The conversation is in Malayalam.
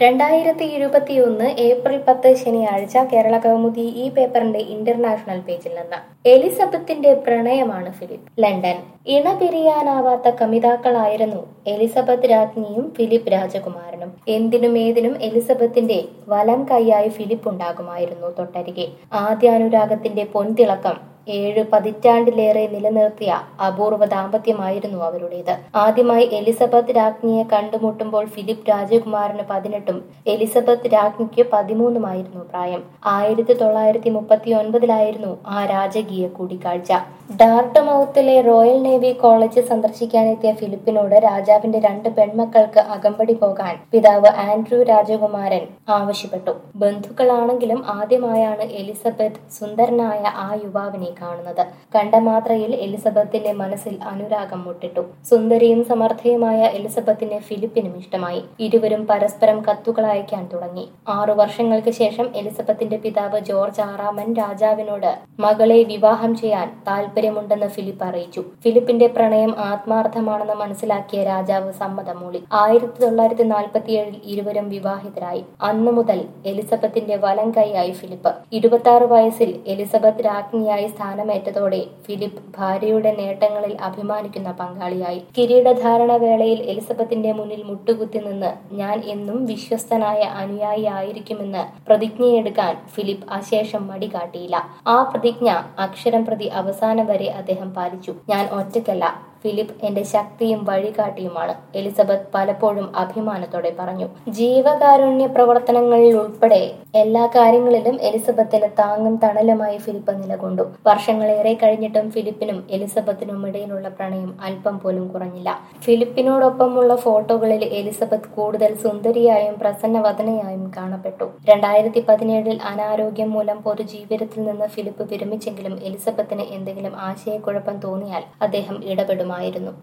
രണ്ടായിരത്തി ഇരുപത്തിയൊന്ന് ഏപ്രിൽ പത്ത് ശനിയാഴ്ച കേരള കൗമുദി ഈ പേപ്പറിന്റെ ഇന്റർനാഷണൽ പേജിൽ നിന്ന് എലിസബത്തിന്റെ പ്രണയമാണ് ഫിലിപ്പ് ലണ്ടൻ ഇണ പിരിയാനാവാത്ത കമിതാക്കളായിരുന്നു എലിസബത്ത് രാജ്ഞിയും ഫിലിപ്പ് രാജകുമാരനും എന്തിനും ഏതിനും എലിസബത്തിന്റെ വലം കൈയായി ഫിലിപ്പ് ഉണ്ടാകുമായിരുന്നു തൊട്ടരികെ ആദ്യാനുരാഗത്തിന്റെ പൊൻതിളക്കം ഏഴ് പതിറ്റാണ്ടിലേറെ നിലനിർത്തിയ അപൂർവ ദാമ്പത്യമായിരുന്നു അവരുടേത് ആദ്യമായി എലിസബത്ത് രാജ്ഞിയെ കണ്ടുമുട്ടുമ്പോൾ ഫിലിപ്പ് രാജകുമാരന് പതിനെട്ടും എലിസബത്ത് രാജ്ഞിക്ക് പതിമൂന്നുമായിരുന്നു പ്രായം ആയിരത്തി തൊള്ളായിരത്തി മുപ്പത്തി ഒൻപതിലായിരുന്നു ആ രാജകീയ കൂടിക്കാഴ്ച ഡാർട്ട്മൌത്തിലെ റോയൽ നേവി കോളേജ് സന്ദർശിക്കാനെത്തിയ ഫിലിപ്പിനോട് രാജാവിന്റെ രണ്ട് പെൺമക്കൾക്ക് അകമ്പടി പോകാൻ പിതാവ് ആൻഡ്രൂ രാജകുമാരൻ ആവശ്യപ്പെട്ടു ബന്ധുക്കളാണെങ്കിലും ആദ്യമായാണ് എലിസബത്ത് സുന്ദരനായ ആ യുവാവിനെ കാണുന്നത് കണ്ട മാത്രയിൽ എലിസബത്തിന്റെ മനസ്സിൽ അനുരാഗം മുട്ടിട്ടു സുന്ദരിയും സമർത്ഥയുമായ എലിസബത്തിനെ ഫിലിപ്പിനും ഇഷ്ടമായി ഇരുവരും പരസ്പരം കത്തുകൾ അയക്കാൻ തുടങ്ങി ആറു വർഷങ്ങൾക്ക് ശേഷം എലിസബത്തിന്റെ പിതാവ് ജോർജ് ആറാമൻ രാജാവിനോട് മകളെ വിവാഹം ചെയ്യാൻ താല്പര്യമുണ്ടെന്ന് ഫിലിപ്പ് അറിയിച്ചു ഫിലിപ്പിന്റെ പ്രണയം ആത്മാർത്ഥമാണെന്ന് മനസ്സിലാക്കിയ രാജാവ് സമ്മതം മൂളി ആയിരത്തി തൊള്ളായിരത്തി നാൽപ്പത്തിയേഴിൽ ഇരുവരും വിവാഹിതരായി അന്നു മുതൽ എലിസബത്തിന്റെ വലം കൈയായി ഫിലിപ്പ് ഇരുപത്തി ആറ് വയസ്സിൽ എലിസബത്ത് രാജ്ഞിയായി സ്ഥാനമേറ്റതോടെ ഫിലിപ്പ് ഭാര്യയുടെ നേട്ടങ്ങളിൽ അഭിമാനിക്കുന്ന പങ്കാളിയായി കിരീടധാരണ വേളയിൽ എലിസബത്തിന്റെ മുന്നിൽ മുട്ടുകുത്തി നിന്ന് ഞാൻ എന്നും വിശ്വസ്തനായ അനുയായി ആയിരിക്കുമെന്ന് പ്രതിജ്ഞയെടുക്കാൻ ഫിലിപ്പ് അശേഷം മടി കാട്ടിയില്ല ആ പ്രതിജ്ഞ അക്ഷരം പ്രതി അവസാനം വരെ അദ്ദേഹം പാലിച്ചു ഞാൻ ഒറ്റയ്ക്കല്ല ഫിലിപ്പ് എന്റെ ശക്തിയും വഴികാട്ടിയുമാണ് എലിസബത്ത് പലപ്പോഴും അഭിമാനത്തോടെ പറഞ്ഞു ജീവകാരുണ്യ പ്രവർത്തനങ്ങളിൽ ഉൾപ്പെടെ എല്ലാ കാര്യങ്ങളിലും എലിസബത്തിന് താങ്ങും തണലുമായി ഫിലിപ്പ് നിലകൊണ്ടു വർഷങ്ങളേറെ കഴിഞ്ഞിട്ടും ഫിലിപ്പിനും എലിസബത്തിനും ഇടയിലുള്ള പ്രണയം അല്പം പോലും കുറഞ്ഞില്ല ഫിലിപ്പിനോടൊപ്പമുള്ള ഫോട്ടോകളിൽ എലിസബത്ത് കൂടുതൽ സുന്ദരിയായും പ്രസന്നവദനയായും കാണപ്പെട്ടു രണ്ടായിരത്തി പതിനേഴിൽ അനാരോഗ്യം മൂലം പൊതുജീവിതത്തിൽ നിന്ന് ഫിലിപ്പ് വിരമിച്ചെങ്കിലും എലിസബത്തിന് എന്തെങ്കിലും ആശയക്കുഴപ്പം തോന്നിയാൽ അദ്ദേഹം ഇടപെടുമായിരുന്നു